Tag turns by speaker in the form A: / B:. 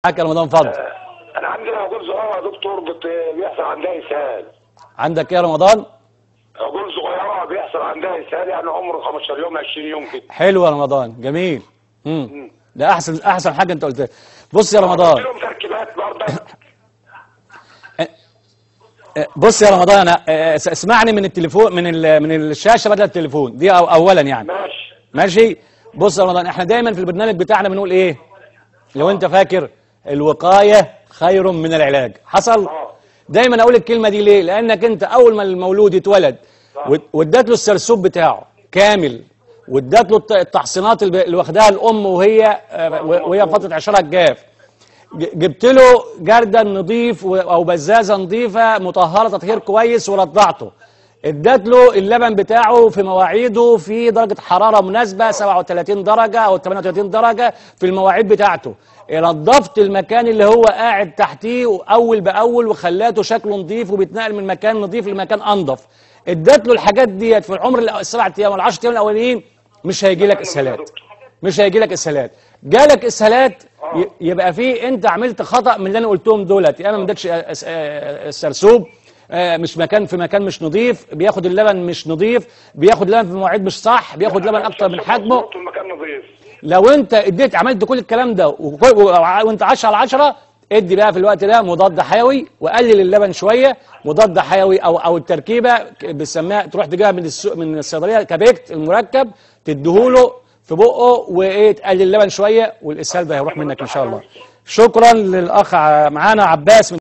A: معاك يا رمضان اتفضل
B: انا عندي عجول صغيره يا دكتور بت- بيحصل عندها اسهال
A: عندك ايه يا رمضان
B: عجول صغيره بيحصل عندها اسهال يعني عمره 15 يوم 20 يوم كده
A: حلو يا رمضان جميل امم ده احسن احسن حاجه انت قلتها بص يا رمضان
B: لهم تركيبات برضه
A: آه، بص يا رمضان أنا آه، اس- اسمعني من التليفون من ال- من الشاشه بدل التليفون دي أو اولا يعني
B: ماشي
A: ماشي بص يا رمضان احنا دايما في البرنامج بتاعنا بنقول ايه لو انت فاكر الوقايه خير من العلاج حصل
B: اه
A: دايما اقول الكلمه دي ليه لانك انت اول ما المولود يتولد واد- واديت له السرسوب بتاعه كامل واديت له الت- التحصينات اللي اللي واخداها الام وهي آه، وهي فتره عشرها الجاف ج- جبت له جردل نظيف و- او بزازه نظيفه مطهره تطهير كويس ورضعته ادت له اللبن بتاعه في مواعيده في درجه حراره مناسبه 37 درجه او 38 درجه في المواعيد بتاعته نظفت المكان اللي هو قاعد تحتيه اول باول وخلاته شكله نظيف وبيتنقل من مكان نظيف لمكان انظف ادت له الحاجات ديت في العمر السبع ايام ولا 10 ايام الاولانيين مش هيجي لك اسهالات مش هيجي لك اسهالات جالك اسهالات ي- يبقى في انت عملت خطا من اللي انا قلتهم دولت يا اما ما ادكش أس- آه، السرسوب آه، مش مكان في مكان مش نظيف بياخد اللبن مش نظيف بياخد لبن في مواعيد مش صح بياخد لبن اكتر من حجمه
B: المكان نظيف
A: لو انت اديت عملت كل الكلام ده وكل- وع- وانت 10 على 10 ادي بقى في الوقت ده مضاد حيوي وقلل اللبن شويه مضاد حيوي او او التركيبه ك- بنسميها تروح تجيبها من السوق من الصيدليه كبكت المركب تديهوله في بقه وايه تقلل اللبن شويه والاسهال ده هيروح منك ان شاء الله شكرا للاخ ع- معانا عباس من